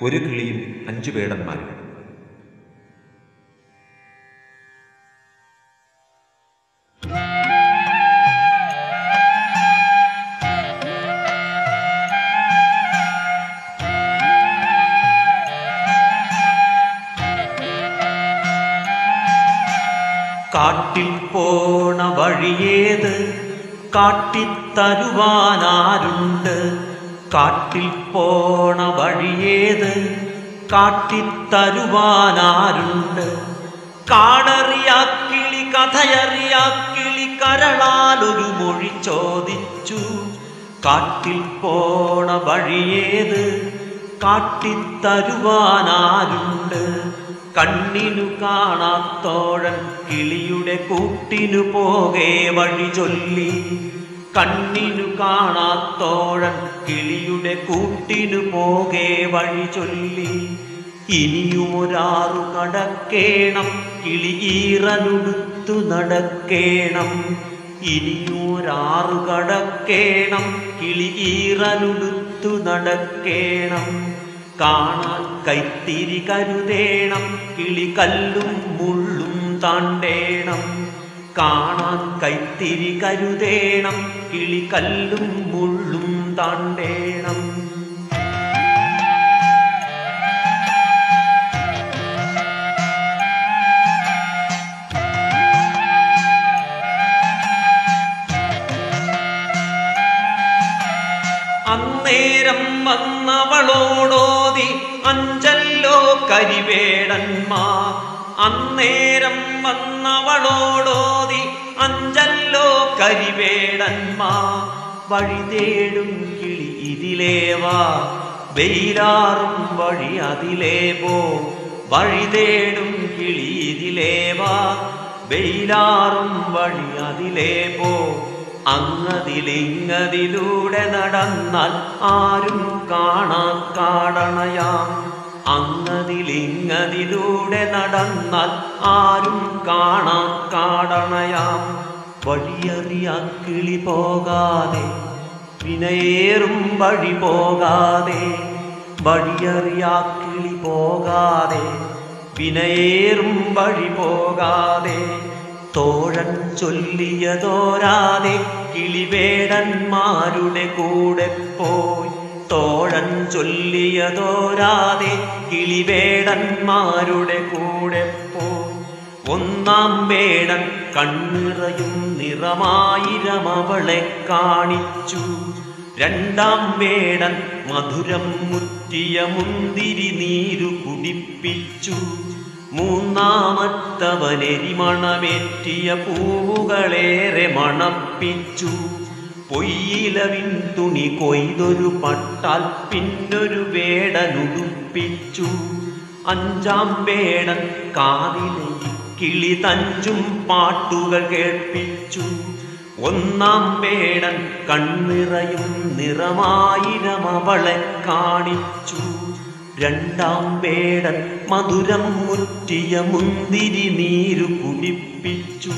ഒരു കിളിയും അഞ്ചു വേടന്മാരും കാട്ടിൽ പോണ വഴിയേത് കാട്ടിത്തരുവാനാരുണ്ട് കാട്ടിൽ പോണ വഴിയേത് കാട്ടിത്തരുവാനാരുണ്ട് കാടറിയാക്കിളി കഥയറിയാക്കിളി കരളാലൊരു മൊഴി ചോദിച്ചു കാട്ടിൽ പോണ വഴിയേത് കാട്ടിത്തരുവാനാരുണ്ട് കണ്ണിനു കാണാത്തോഴൻ കിളിയുടെ കൂട്ടിനു പോകെ വഴി ചൊല്ലി കണ്ണിനു കാണാത്തോഴൻ കിളിയുടെ കൂട്ടിനു പോകെ വഴി ചൊല്ലി ഇനിയുമൊരാറു കടക്കേണം കിളി ഈറനുടുത്തു നടക്കേണം ഇനിയൊരാറു കടക്കേണം കിളി ഈറനുടുത്തു നടക്കേണം കാണാൻ കൈത്തിരി കരുതേണം കിളി കല്ലും മുള്ളും താണ്ടേണം കാണാൻ കൈത്തിരി കരുതേണം കിളി കല്ലും മുള്ളും താണ്ടേണം അന്നേരം വന്നവളോടോതി അഞ്ചല്ലോ കരിവേടന്മാ അന്നേരം വന്നവളോടോതി അഞ്ചല്ലോ കരിവേടന്മാ വഴി തേടും കിളി ഇതിലേവാ വെയിലാറും വഴി അതിലേ പോ വഴി തേടും കിളി ഇതിലേവാ വെയിലാറും വഴി അതിലേ പോ അങ്ങതിലിങ്ങതിലൂടെ നടന്നാൽ ആരും കാണാ കാടണയാം അങ്ങതിലിങ്ങതിലൂടെ നടന്നാൽ ആരും കാണാ കാടണയാം വഴിയറിയാ കിളി പോകാതെ വിനയേറും വഴി പോകാതെ വഴിയറിയാ കിളി പോകാതെ വിനയേറും വഴി പോകാതെ തോഴൻ ചൊല്ലിയതോരാതെ കിളിവേടന്മാരുടെ കൂടെ പോയി തോഴൻ ചൊല്ലിയതോരാതെ കിളിവേടന്മാരുടെ കൂടെ പോയി ഒന്നാം വേടൻ കണ്ണിറയും നിറമായിരം അവളെ കാണിച്ചു രണ്ടാം വേടൻ മധുരം മുറ്റിയ മുന്തിരി നീരു കുടിപ്പിച്ചു മൂന്നാമത്തവനെരിമണമേറ്റിയ പൂവുകളേറെ മണപ്പിച്ചു പൊയ്യിലവിൻ തുണി കൊയ്തൊരു പട്ടാൽ പിന്നൊരു വേടനുടുപ്പിച്ചു അഞ്ചാം വേടൻ കാതിലെ കിളി തഞ്ചും പാട്ടുകൾ കേൾപ്പിച്ചു ഒന്നാം വേടൻ കണ്ണിറയും നിറമായിരം അവളെ കാണിച്ചു രണ്ടാം വേടൻ മധുരം മുറ്റിയ മുന്തിരി നീരു കുടിപ്പിച്ചു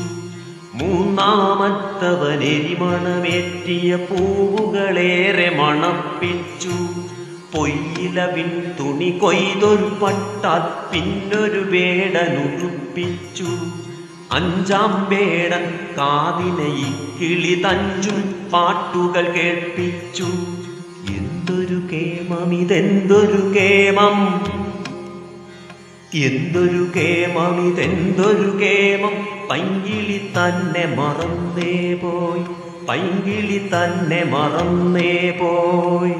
മൂന്നാമത്തവനെരിമണമേറ്റിയ പൂവുകളേറെ മണപ്പിച്ചു പൊയ്യിലവിൻ തുണി കൊയ്തൊരു പട്ടാൽ പിന്നൊരു വേടനുടുപ്പിച്ചു അഞ്ചാം വേടൻ കാതിനെ ഈ കിളി തഞ്ചും പാട്ടുകൾ കേൾപ്പിച്ചു എന്തൊരു കേമം ഇതെന്തൊരു കേമം എന്തൊരു കേമം ഇതെന്തൊരു കേമം പൈങ്കിളി തന്നെ മറന്നേ പോയി പൈങ്കിളി തന്നെ മറന്നേ പോയി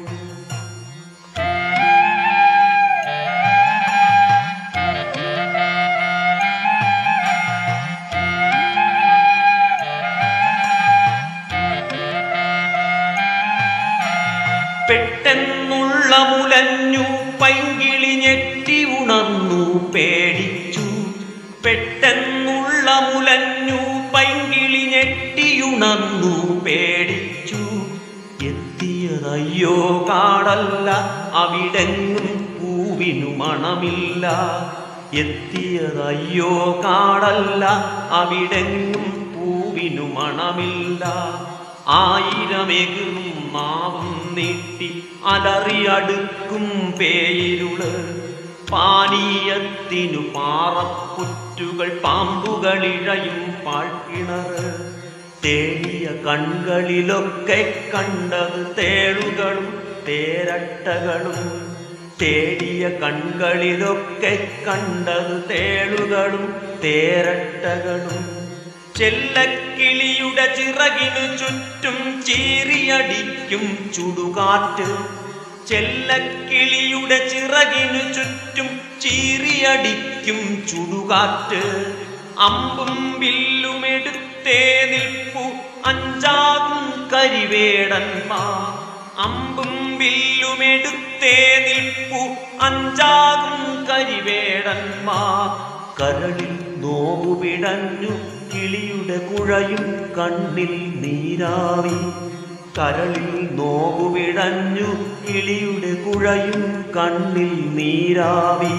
പെട്ടെന്നുള്ള മുലഞ്ഞു പൈങ്കിളി ഞെട്ടി ഉണർന്നു പേടിച്ചു പെട്ടെന്നുള്ള മുലഞ്ഞു പൈങ്കിളി ഞെട്ടിയുണർന്നു പേടിച്ചു എത്തിയതയ്യോ കാടല്ല അവിടെങ്ങും പൂവിനു മണമില്ല എത്തിയതയ്യോ കാടല്ല അവിടെങ്ങും പൂവിനു മണമില്ല ആയിരമെകും നാവും നീട്ടി അലറിയടുക്കും പേയിരുള് പാനീയത്തിനു പാറപ്പുറ്റുകൾ പാമ്പുകളിഴയും പാഴ്ക്കിണറ് തേടിയ കൺകളിലൊക്കെ കണ്ടത് തേളുകളും തേരട്ടകളും തേടിയ കൺകളിലൊക്കെ കണ്ടത് തേളുകളും തേരട്ടകളും ചെല്ലക്കിളിയുടെ ചിറകിനു ചുറ്റും ചീറിയടിക്കും ചുടുകാറ്റ് ചെല്ലക്കിളിയുടെ ചിറകിനു ചുറ്റും ചീറിയടിക്കും ചുടുകാറ്റ് അമ്പും വില്ലുമെടുത്തേ നിൽപ്പു അഞ്ചാകും കരിവേടന്മാർ അമ്പും വില്ലുമെടുത്തേ നിൽപ്പു അഞ്ചാകും കരിവേടന്മാർ കരളിൽ നോവുപിടഞ്ഞു കിളിയുടെ കുഴയും കണ്ണിൽ നീരാവി കരളിൽ നോവുപിടഞ്ഞു കിളിയുടെ കുഴയും കണ്ണിൽ നീരാവി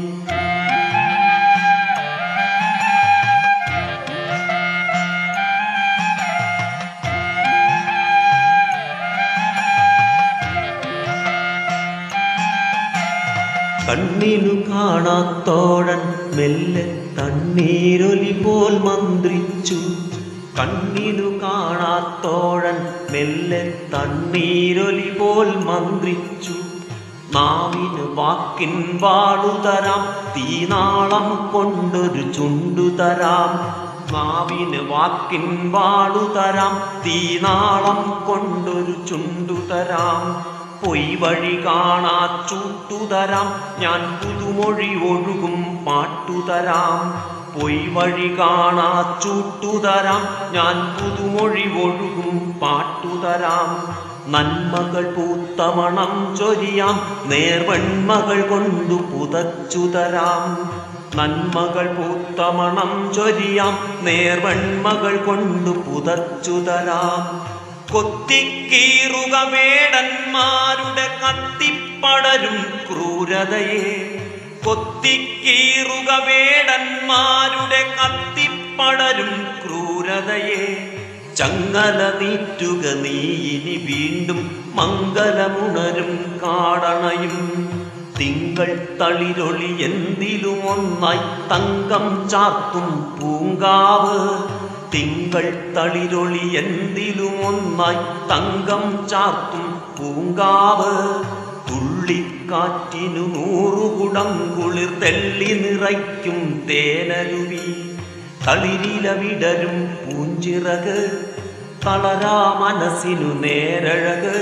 കണ്ണിനു കാണാത്തോഴൻ മെല്ലെ തണ്ണീരൊലി പോൽ മന്ത്രിച്ചു കണ്ണിനു കാണാത്തോഴൻ മെല്ലെ തണ്ണീരൊലി പോൽ മന്ത്രിച്ചു നാവിന് വാക്കിൻ വാളുതരാം തീനാളം കൊണ്ടൊരു ചുണ്ടുതരാം നാവിന് വാക്കിൻ വാളുതരാം തീനാളം കൊണ്ടൊരു ചുണ്ടുതരാം പൊയ് വഴി കാണാ ചൂട്ടുതരാം ഞാൻ പുതുമൊഴി ഒഴുകും പാട്ടുതരാം പൊയ് വഴി കാണാ ചൂട്ടുതരാം ഞാൻ പുതുമൊഴി ഒഴുകും പാട്ടുതരാം നന്മകൾ പൂത്തമണം ചൊരിയാം നേർവൺമകൾ കൊണ്ടു പുതച്ചുതരാം നന്മകൾ പൂത്തമണം ചൊരിയാം നേർവൺമകൾ കൊണ്ടു പുതച്ചുതരാം കൊത്തിക്കീറുക വേടന്മാരുടെ കത്തിപ്പടരും ക്രൂരതയെ കൊത്തിക്കീറുക വേടന്മാരുടെ കത്തിപ്പടരും ക്രൂരതയെ ചങ്ങല നീറ്റുക നീ ഇനി വീണ്ടും മംഗലമുണരും കാടണയും തിങ്കൾ തളിരൊളി എന്തിലും ഒന്നായി തങ്കം ചാർത്തും പൂങ്കാവ് തിങ്കൾ തളിരൊളി എന്തിലും ഒന്നായി തങ്കം ചാർത്തും പൂങ്കാവ് തുള്ളിക്കാറ്റിനു നൂറുകുടം കുളിർ തെള്ളി നിറയ്ക്കും തേനരുവി തളിരില വിടരും പൂഞ്ചിറക് തളരാ മനസ്സിനു നേരഴക്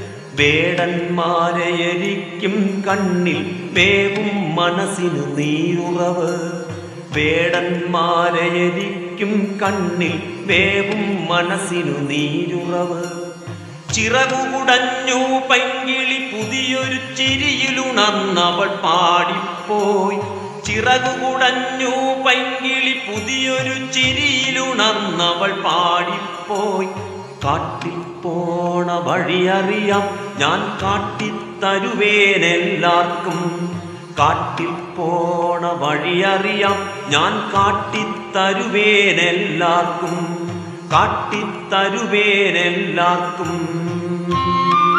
വേടന്മാരെ എരിക്കും കണ്ണിൽ വേവും മനസ്സിനു നീരുറവ് വേടന്മാരെ എരിക്കും കണ്ണിൽ വേവും മനസ്സിനു നീരുറവ് ചിറകുകുടഞ്ഞു പൈങ്കിളി പുതിയൊരു ചിരിയിലുണർന്നവൾ പാടിപ്പോയി ചിറകുകുടഞ്ഞു പൈങ്കിളി പുതിയൊരു ചിരിയിലുണർന്നവൾ പാടിപ്പോയി കാട്ടിൽ പോണ വഴിയറിയാം ഞാൻ കാട്ടിത്തരുവേനെല്ലാവർക്കും കാട്ടിൽ പോണ വഴിയറിയാം ഞാൻ കാട്ടിത്തരുവേനെല്ലാവർക്കും കാട്ടിത്തരുവേനെല്ലാവർക്കും